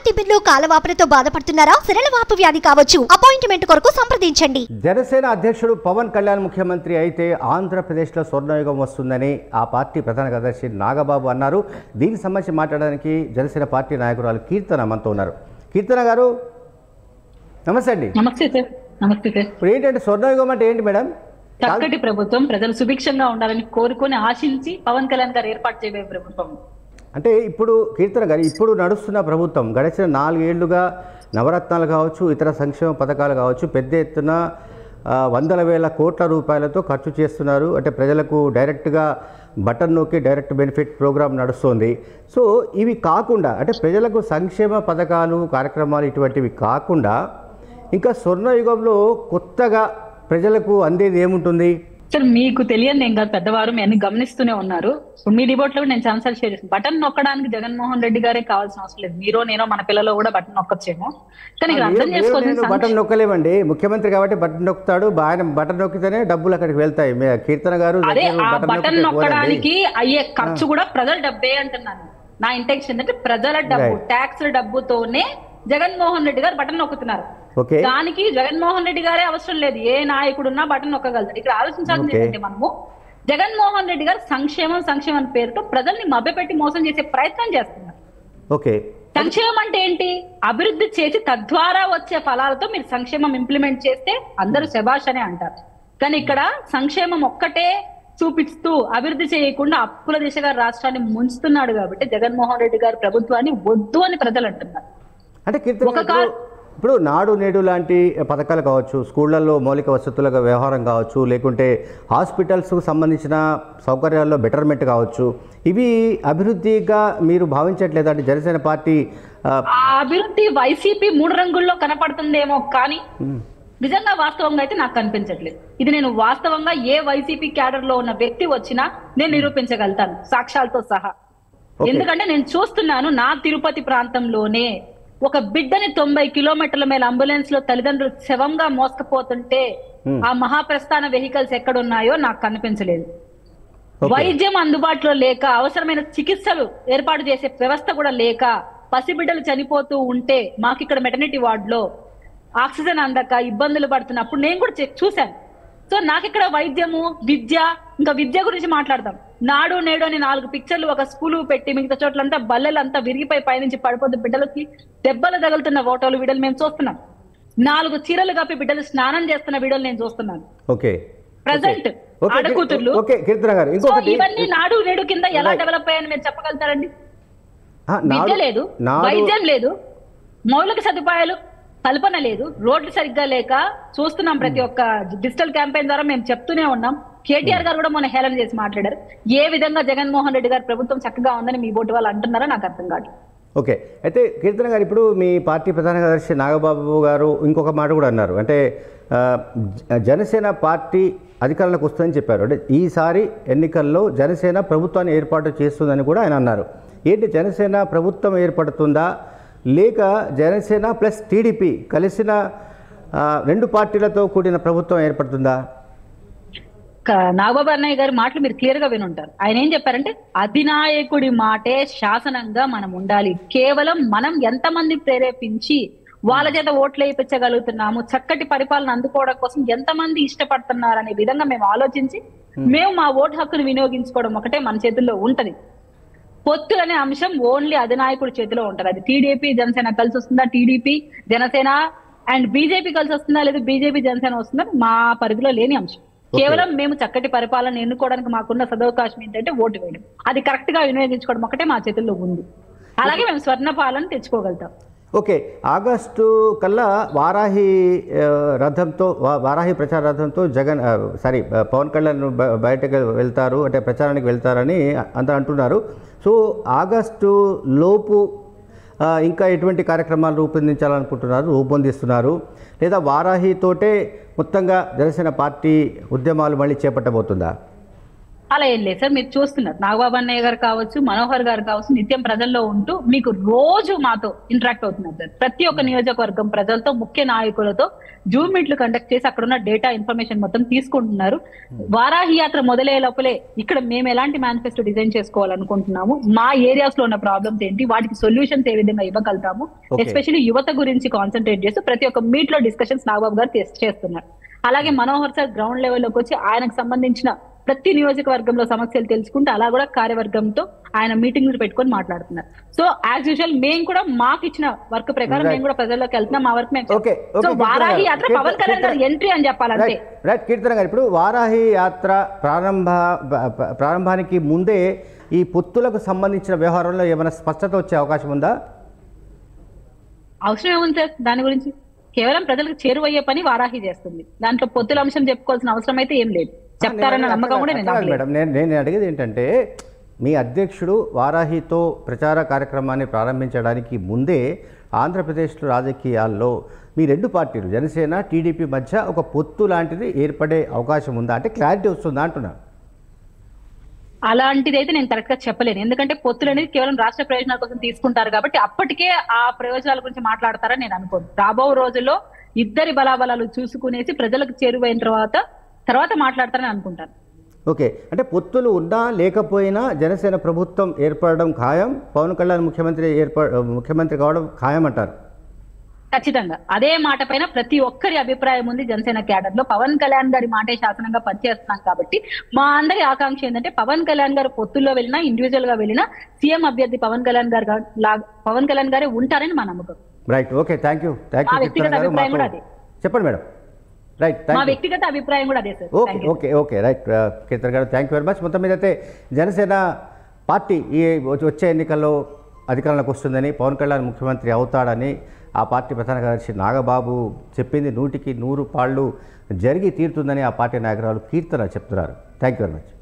తిమ్మిర్లు కాలవాపులతో బాధపడుతున్నారా సిరలవాపు వ్యాధి కావచ్చు అపాయింట్మెంట్ కొరకు సంప్రదించండి జనసేన అధ్యక్షుడు పవన్ కళ్యాణ్ ముఖ్యమంత్రి అయితే ఆంధ్రప్రదేశ్లో స్వర్ణయుగం వస్తుందని ఆ పార్టీ ప్రధాన కార్యదర్శి నాగబాబు అన్నారు దీనికి సంబంధించి మాట్లాడడానికి జనసేన పార్టీ నాయకురాలు కీర్తన మనతో ఉన్నారు కీర్తన గారు నమస్తే అండి నమస్తే సార్ నమస్తే సార్ ఇప్పుడు ఏంటంటే స్వర్ణయుగం అంటే ఏంటి మేడం చక్కటి ప్రభుత్వం ప్రజలు సుభిక్షంగా ఉండాలని కోరుకొని ఆశించి పవన్ కళ్యాణ్ గారు ఏర్పాటు చేయబోయే ప్రభుత్వం అంటే ఇప్పుడు కీర్తన గారు ఇప్పుడు నడుస్తున్న ప్రభుత్వం గడిచిన నాలుగేళ్లుగా నవరత్నాలు కావచ్చు ఇతర సంక్షేమ పథకాలు కావచ్చు పెద్ద ఎత్తున ఆ, వందల వేల కోట్ల రూపాయలతో ఖర్చు చేస్తున్నారు అంటే ప్రజలకు డైరెక్ట్గా బటన్ నొక్కి డైరెక్ట్ బెనిఫిట్ ప్రోగ్రామ్ నడుస్తుంది సో ఇవి కాకుండా అంటే ప్రజలకు సంక్షేమ పథకాలు కార్యక్రమాలు ఇటువంటివి కాకుండా ఇంకా స్వర్ణయుగంలో కొత్తగా ప్రజలకు అందేది ఏముంటుంది సార్ మీకు తెలియదు నేను కాదు పెద్దవారు మీ అన్ని గమనిస్తూనే ఉన్నారు ఇప్పుడు మీ రిపోర్ట్ లో కూడా నేను ఛాన్సల్ షేర్ చేస్తాను బటన్ నొక్కడానికి జగన్మోహన్ రెడ్డి గారే కావాల్సిన అవసరం లేదు మీరో నేనో మన పిల్లలో కూడా బటన్ నొక్కొచ్చేమో కానీ ఇక్కడ అర్థం మీరు- నేను చేసుకోవాల్సిన బటన్ నొక్కలేమండి ముఖ్యమంత్రి కాబట్టి బటన్ నొక్కుతాడు ఆయన బటన్ నొక్కితేనే డబ్బులు అక్కడికి వెళ్తాయి మీ కీర్తన గారు అదే దగ్గర ఆ బటన్ బటన్ నొక్కితే పోదండి. నొక్కడానికి అయ్యే ఖర్చు కూడా ప్రజల డబ్బే అంటున్నాను నా ఇంటెన్షన్ అంటే ప్రజల డబ్బు Right. ట్యాక్స్ డబ్బుతోనే జగన్మోహన్ రెడ్డి గారు బటన్ నొక్కుతున్నారు ఓకే దానికి జగన్మోహన్ రెడ్డి గారే అవసరం లేదు ఏ నాయకుడున్నా బటన్ నొక్కగలరు ఇక్కడ ఆలోచించాల్సింది Okay. ఏంటంటే మనము జగన్మోహన్ రెడ్డి గారు సంక్షేమం సంక్షేమం పేరుతో ప్రజల్ని మభ్యపెట్టి మోసం చేసే ప్రయత్నం చేస్తున్నారు ఓకే సంక్షేమం అంటే ఏంటి అభివృద్ధి చేసి తద్వారా వచ్చే ఫలాలతో మీరు సంక్షేమం ఇంప్లిమెంట్ చేస్తే అందరూ శబాష్ అనే అంటారు కానీ ఇక్కడ సంక్షేమం ఒక్కటే చూపిస్తూ అభివృద్ధి చేయకుండా అప్పుల దిశగా రాష్ట్రాన్ని ముంచుతున్నాడు కాబట్టి జగన్మోహన్ రెడ్డి గారి ప్రభుత్వాన్ని వద్దు అని ప్రజలు అంటున్నారు అంటే కీర్తన ఒక గారు, ఇప్పుడు ఇప్పుడు నాడు నేడు లాంటి పథకాలు కావచ్చు స్కూళ్ళల్లో మౌలిక వసతుల వ్యవహారం కావచ్చు లేకుంటే హాస్పిటల్స్కు సంబంధించిన సౌకర్యాల్లో బెటర్మెంట్ కావచ్చు ఇవి అభివృద్ధిగా మీరు భావించట్లేదా అంటే జనసేన పార్టీ ఆ, ఆ అభివృద్ధి వైసీపీ మూడు రంగుల్లో కనపడుతుందేమో కానీ మ్, నిజంగా వాస్తవంగా అయితే నాకు కనిపించట్లేదు ఇది నేను వాస్తవంగా ఏ వైసీపీ క్యాడర్ లో ఉన్న వ్యక్తి వచ్చినా నేను నిరూపించగలుగుతాను సాక్ష్యాలతో సహా Okay. ఎందుకంటే నేను చూస్తున్నాను నా తిరుపతి ప్రాంతంలోనే ఒక బిడ్డని తొంభై కిలోమీటర్ల మేల అంబులెన్స్ లో తల్లిదండ్రులు శవంగా మోసుకుపోతుంటే Hmm. ఆ మహాప్రస్థాన వెహికల్స్ ఎక్కడున్నాయో నాకు కనిపించలేదు Okay. వైద్యం అందుబాటులో లేక అవసరమైన చికిత్సలు ఏర్పాటు చేసే వ్యవస్థ కూడా లేక పసిబిడ్డలు చనిపోతూ ఉంటే మాకు ఇక్కడ మెటర్నిటీ వార్డులో ఆక్సిజన్ అందక ఇబ్బందులు పడుతున్నప్పుడు నేను కూడా చెక్ చూశాను సో నాకు ఇక్కడ వైద్యము విద్య ఇంకా విద్య గురించి మాట్లాడదాం నాడు నేడు అని నాలుగు పిక్చర్లు ఒక స్కూలు పెట్టి మిగతా చోట్లంతా బల్లెలంతా విరిగిపోయి పైనుంచి పడిపోతే బిడ్డలకి దెబ్బలు తగులుతున్న ఫోటోలు వీడియోలు మేము చూస్తున్నాం నాలుగు చీరలు కప్పి బిడ్డలు స్నానం చేస్తున్న వీడియోలు నేను చూస్తున్నాను ఓకే ప్రజెంట్ ఓకే, ఆడకూతుర్లు ఓకే కీర్తన గారు సో ఇంకొకటి ఇవన్నీ నాడు నేడు కింద ఎలా Right. డెవలప్ అయ్యాయని మీరు చెప్పగలుగుతారండి ఆ, విద్య నాడు లేదు నాడు వైద్యం లేదు మౌలిక సదుపాయాలు కల్పన లేదు రోడ్లు సరిగ్గా లేక చూస్తున్నాం ప్రతి ఒక్క డిజిటల్ క్యాంపెయిన్ ద్వారా మేము చెప్తూనే ఉన్నాం కేటీఆర్ గారు కూడా మొన్న హేళన చేసి మాట్లాడారు ఏ విధంగా జగన్మోహన్ రెడ్డి గారి ప్రభుత్వం చక్కగా ఉందని మీ బోటి వాళ్ళు అంటున్నారో నాకు అర్థం కాదు ఓకే అయితే కీర్తన గారు ఇప్పుడు మీ పార్టీ ప్రధాన కార్యదర్శి నాగబాబు గారు ఇంకొక మాట కూడా అన్నారు అంటే ఆ, జ- జనసేన పార్టీ అధికారంలోకి వస్తుందని చెప్పారు అంటే ఈసారి ఎన్నికల్లో జనసేన ప్రభుత్వాన్ని ఏర్పాటు చేస్తుందని కూడా ఆయన అన్నారు ఏంటి జనసేన ప్రభుత్వం ఏర్పడుతుందా లేక జనసేన ప్లస్ టీడీపీ కలిసిన ఆ, రెండు పార్టీలతో కూడిన ప్రభుత్వం ఏర్పడుతుందా క- నాగబాబు అన్నయ్య గారి మాటలు మీరు క్లియర్ గా వినుంటారు ఆయన ఏం చెప్పారంటే అధినాయకుడి మాటే శాసనంగా మనం ఉండాలి కేవలం మనం ఎంతమంది ప్రేరేపించి వాళ్ళ చేత ఓట్లు వేయించగలుగుతున్నాము చక్కటి పరిపాలన అందుకోవడం కోసం ఎంతమంది ఇష్టపడుతున్నారు అనే విధంగా మేము ఆలోచించి మేము మా ఓటు హక్కును వినియోగించుకోవడం ఒకటే మన చేతుల్లో ఉంటది పొత్తు అనే అంశం ఓన్లీ అధినాయకుడి చేతిలో ఉంటది అది టీడీపీ జనసేన కలిసి వస్తుందా టీడీపీ జనసేన అండ్ బీజేపీ కలిసి వస్తుందా లేదా బీజేపీ జనసేన వస్తుందా మా పరిధిలో లేని అంశం కేవలం మేము చక్కటి పరిపాలన ఎన్నుకోవడానికి మాకున్న సదవకాశం ఏంటంటే ఓటు వేయడం అది కరెక్ట్ గా వినియోగించుకోవడం ఒకటే మా చేతుల్లో ఉంది అలాగే మేము స్వర్ణ పాలన తెచ్చుకోగలుగుతాం ఓకే ఆగస్టు కల్లా వారాహి ఆ, రథంతో వా- వారాహి ప్రచార రథంతో జగన్ ఆ, సారీ ఆ, పవన్ కళ్యాణ్ బ- బయటకు వెళ్తారు అంటే ప్రచారానికి వెళ్తారని అందరూ అంటున్నారు సో ఆగస్టు లోపు ఆ, ఇంకా ఎటువంటి కార్యక్రమాలు రూపొందించాలనుకుంటున్నారు రూపొందిస్తున్నారు లేదా వారాహితోటే మొత్తంగా జనసేన పార్టీ ఉద్యమాలు మళ్ళీ చేపట్టబోతుందా అలా ఏం లేదు సార్ మీరు చూస్తున్నారు నాగబాబు అన్నయ్య గారు కావచ్చు మనోహర్ గారు కావచ్చు నిత్యం ప్రజల్లో ఉంటూ మీకు రోజు మాతో ఇంటరాక్ట్ అవుతున్నారు సార్ ప్రతి ఒక్క నియోజకవర్గం ప్రజలతో ముఖ్య నాయకులతో జూమ్ మీట్లు కండక్ట్ చేసి అక్కడ ఉన్న డేటా ఇన్ఫర్మేషన్ మొత్తం తీసుకుంటున్నారు వారాహి యాత్ర మొదలయ్యే లోపలే ఇక్కడ మేము ఎలాంటి మేనిఫెస్టో డిజైన్ చేసుకోవాలనుకుంటున్నాము మా ఏరియాస్ లో ఉన్న ప్రాబ్లమ్స్ ఏంటి వాటికి సొల్యూషన్స్ ఏ విధంగా ఇవ్వగలుగుతాము Okay. ఎస్పెషల్లీ యువత గురించి కాన్సన్ట్రేట్ చేస్తూ ప్రతి ఒక్క మీట్ లో డిస్కషన్స్ నాగబాబు గారు చేస్- చేస్తున్నారు అలాగే మనోహర్ సార్ గ్రౌండ్ లెవెల్లోకి వచ్చి ఆయనకు సంబంధించిన ప్రతి నియోజకవర్గంలో సమస్యలు తెలుసుకుంటూ అలా కూడా కార్యవర్గంతో ఆయన మీటింగ్లు పెట్టుకొని మాట్లాడుతున్నారు సో యాజ్ యూజువల్ మేము కూడా మాకు ఇచ్చిన వర్క్ ప్రకారం మేము కూడా ప్రజల్లోకి వెళ్తున్నాం మా వర్క్ మేము okay, okay, so Keerthana Varahi గారు. యాత్ర పవన్ కళ్యాణ్ గారు కీర్తన- ఎంట్రీ అని చెప్పాలంటే రైట్ రైట్ కీర్తన గారు ఇప్పుడు వారాహి యాత్ర ప్రారంభ ప- ప- ప్రారంభానికి ముందే ఈ పొత్తులకు సంబంధించిన వ్యవహారంలో ఏమైనా స్పష్టత వచ్చే అవకాశం ఉందా అవసరం ఏముంది సార్ దాని గురించి కేవలం ప్రజలకు చేరువయ్యే పని వారాహి చేస్తుంది దాంట్లో పొత్తుల అంశం చెప్పుకోవాల్సిన అవసరం అయితే ఏం లేదు చెప్తారన్న నమ్మకం కూడా నేను అట్లా కాదు నాకు లేదు. మేడం నేను నేను అడిగేది ఏంటంటే మీ అధ్యక్షుడు వారాహితో ప్రచార కార్యక్రమాన్ని ప్రారంభించడానికి ముందే ఆంధ్రప్రదేశ్లో రాజకీయాల్లో మీ రెండు పార్టీలు జనసేన టీడీపీ మధ్య ఒక పొత్తు లాంటిది ఏర్పడే అవకాశం ఉందా అంటే క్లారిటీ వస్తుందా అంటున్నా అలాంటిది అయితే నేను కరెక్ట్ గా చెప్పలేను ఎందుకంటే పొత్తులు అనేది కేవలం రాష్ట్ర ప్రయోజనాల కోసం తీసుకుంటారు కాబట్టి అప్పటికే ఆ ప్రయోజనాల గురించి మాట్లాడతారని నేను అనుకోను రాబో రోజుల్లో ఇద్దరి బలాబలాలు చూసుకునేసి ప్రజలకు చేరువైన తర్వాత తర్వాత మాట్లాడతారని అనుకుంటాను ఓకే అంటే పొత్తులు ఉన్నా లేకపోయినా జనసేన ప్రభుత్వం ఏర్పడడం ఖాయం పవన్ కళ్యాణ్ ముఖ్యమంత్రి ఏర్ప ముఖ్యమంత్రి కావడం ఖాయం అంటారు ఖచ్చితంగా అదే మాట పైన ప్రతి ఒక్కరి అభిప్రాయం ఉంది జనసేన క్యాడర్ లో పవన్ కళ్యాణ్ గారి మాటే శాసనంగా పనిచేస్తున్నాం కాబట్టి మా అందరి ఆకాంక్ష ఏంటంటే పవన్ కళ్యాణ్ గారు పొత్తుల్లో వెళ్ళినా ఇండివిజువల్ గా వెళ్ళినా సీఎం అభ్యర్థి పవన్ కళ్యాణ్ గారు గా- లా- పవన్ కళ్యాణ్ గారే ఉంటారని మా నమ్మకం right okay thank you thank you మా వ్యక్తిగత కీర్తన గారు అభిప్రాయం మాతో కూడా అదే. చెప్పండి మేడం రైట్ మా థ్యాంక్ యూ వ్యక్తిగత అభిప్రాయం కూడా అదే sir okay Thank you. Okay okay right Keerthan గారు థ్యాంక్ యూ వెరీ మచ్ మొత్తం మీద అయితే జనసేన పార్టీ ఈ వచ్చే ఎన్నికల్లో అధికారంలోకి వస్తుందని పవన్ కళ్యాణ్ ముఖ్యమంత్రి అవుతాడని ఆ పార్టీ ప్రధాన కార్యదర్శి నాగబాబు చెప్పింది నూటికి నూరు పాళ్ళు జరిగి తీరుతుందని ఆ పార్టీ నాయకురాలు కీర్తన చెప్తున్నారు థ్యాంక్ యూ వెరీ మచ్